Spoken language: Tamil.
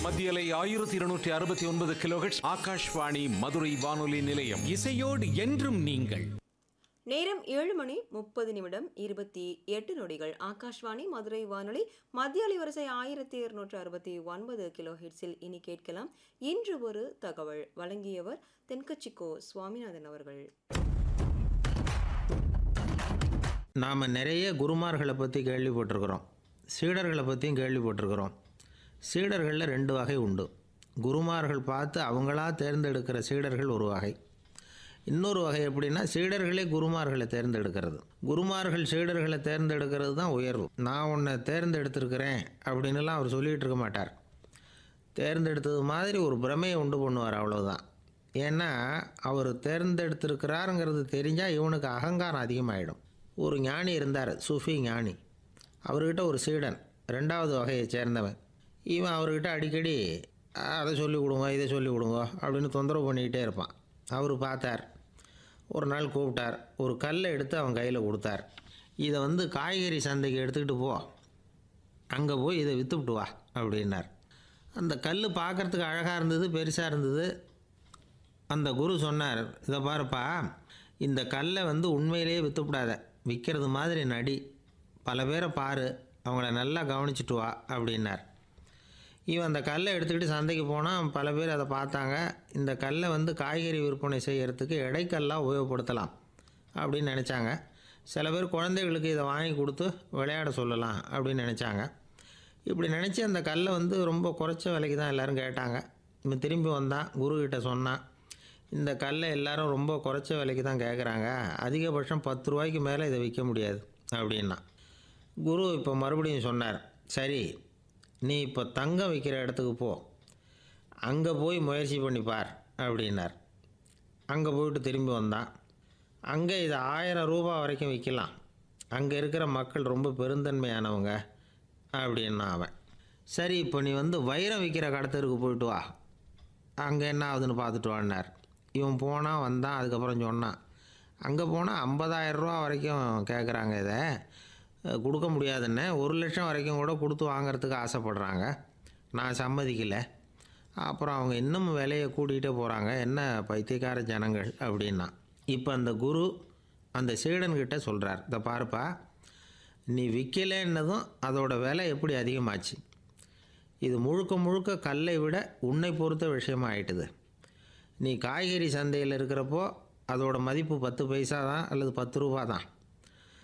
மத்தியலை ஆயிரத்தி இருநூற்றி அறுபத்தி ஒன்பது கிலோஹெட்ஸ் ஆகாஷ்வாணி மதுரை வானொலி நிலையம் இசையோடு என்றும் நீங்கள் நேரம் ஏழு மணி முப்பது நிமிடம் இருபத்தி எட்டு நொடிகள் ஆகாஷ்வாணி மதுரை வானொலி மத்திய அலைவரிசை ஆயிரத்தி இருநூற்று அறுபத்தி ஒன்பது கிலோ ஹெட்ஸில் இனி கேட்கலாம் இன்று ஒரு தகவல் வழங்கியவர் தென்கட்சிக்கோ சுவாமிநாதன் அவர்கள் நாம் நிறைய குருமார்களை பற்றி கேள்விப்பட்டிருக்கிறோம் சீடர்களை பற்றியும் கேள்விப்பட்டிருக்கிறோம் சீடர்களில் ரெண்டு வகை உண்டு குருமார்கள் பார்த்து அவங்களா தேர்ந்தெடுக்கிற சீடர்கள் ஒரு வகை இன்னொரு வகை எப்படின்னா சீடர்களே குருமார்களை தேர்ந்தெடுக்கிறது குருமார்கள் சீடர்களை தேர்ந்தெடுக்கிறது தான் உயர்வு நான் உன்னை தேர்ந்தெடுத்திருக்கிறேன் அப்படின்னுலாம் அவர் சொல்லிகிட்டு இருக்க மாட்டார் தேர்ந்தெடுத்தது மாதிரி ஒரு பிரமையை உண்டு பண்ணுவார் அவ்வளவுதான் ஏன்னா அவர் தேர்ந்தெடுத்திருக்கிறாருங்கிறது தெரிஞ்சால் இவனுக்கு அகங்காரம் அதிகமாகிடும் ஒரு ஞானி இருந்தார் சூஃபி ஞானி அவர்கிட்ட ஒரு சீடன் ரெண்டாவது வகையை சேர்ந்தவன் இவன் அவர்கிட்ட அடிக்கடி அதை சொல்லி கொடுங்க இதை சொல்லி கொடுங்க அப்படின்னு தொந்தரவு பண்ணிக்கிட்டே இருப்பான் அவர் பார்த்தார் ஒரு நாள் கூப்பிட்டார் ஒரு கல்லை எடுத்து அவன் கையில் கொடுத்தார் இதை வந்து காய்கறி சந்தைக்கு எடுத்துக்கிட்டு போ அங்கே போய் இதை விற்றுவிட்டு வா அப்படின்னார் அந்த கல் பார்க்குறதுக்கு அழகாக இருந்தது பெருசாக இருந்தது அந்த குரு சொன்னார் இதை பாருப்பா இந்த கல்லை வந்து உண்மையிலேயே விற்றுவிடாத விற்கிறது மாதிரி நடி பல பேரை பாரு அவங்கள நல்லா கவனிச்சிட்டு வா அப்படின்னார் இவன் அந்த கல்லை எடுத்துக்கிட்டு சந்தைக்கு போனால் பல பேர் அதை பார்த்தாங்க இந்த கல்லை வந்து காய்கறி விற்பனை செய்யறதுக்கு இடைக்கல்லாக உபயோகப்படுத்தலாம் அப்படின்னு நினச்சாங்க சில பேர் குழந்தைகளுக்கு இதை வாங்கி கொடுத்து விளையாட சொல்லலாம் அப்படின்னு நினச்சாங்க இப்படி நினச்சி அந்த கல்லை வந்து ரொம்ப குறைச்ச விலைக்கு தான் எல்லோரும் கேட்டாங்க இவன் திரும்பி வந்தான் குருக்கிட்ட சொன்னான் இந்த கல்லை எல்லாரும் ரொம்ப குறைச்ச விலைக்கு தான் கேட்குறாங்க அதிகபட்சம் பத்து ரூபாய்க்கு மேலே இதை விற்க முடியாது அப்படின்னா குரு இப்போ மறுபடியும் சொன்னார் சரி நீ இப்போ தங்கம் விற்கிற இடத்துக்கு போ அங்கே போய் முயற்சி பண்ணி பார் அப்படின்னார் அங்கே போயிட்டு திரும்பி வந்தான் அங்கே இது ஆயிரம் ரூபா வரைக்கும் விற்கலாம் அங்கே இருக்கிற மக்கள் ரொம்ப பெருந்தன்மையானவங்க அப்படின்னா அவன் சரி இப்போ நீ வந்து வைரம் விற்கிற கடத்தருக்கு போயிட்டு வா அங்கே என்ன ஆகுதுன்னு பார்த்துட்டு வான்னார் இவன் போனான் வந்தான் அதுக்கப்புறம் சொன்னான் அங்கே போனால் ஐம்பதாயிரம் ரூபா வரைக்கும் கேட்குறாங்க இதை அஹ், கொடுக்க முடியாதுன்னு ஒரு லட்சம் வரைக்கும் கூட கொடுத்து வாங்குறதுக்கு ஆசைப்படுறாங்க நான் சம்மதிக்கலை அப்புறம் அவங்க இன்னும் விலையை கூட்டிகிட்டே போகிறாங்க என்ன பைத்தியக்கார ஜனங்கள் அப்படின்னா இப்போ அந்த குரு அந்த சீடன்கிட்ட சொல்கிறார் இதை பாருப்பா நீ விற்கலைன்னதும் அதோட விலை எப்படி அதிகமாச்சு இது முழுக்க முழுக்க கல்லை விட உன்னை பொறுத்த விஷயமா ஆயிட்டுது நீ காய்கறி சந்தையில் இருக்கிறப்போ அதோட மதிப்பு பத்து பைசா தான் அல்லது பத்து ரூபா தான்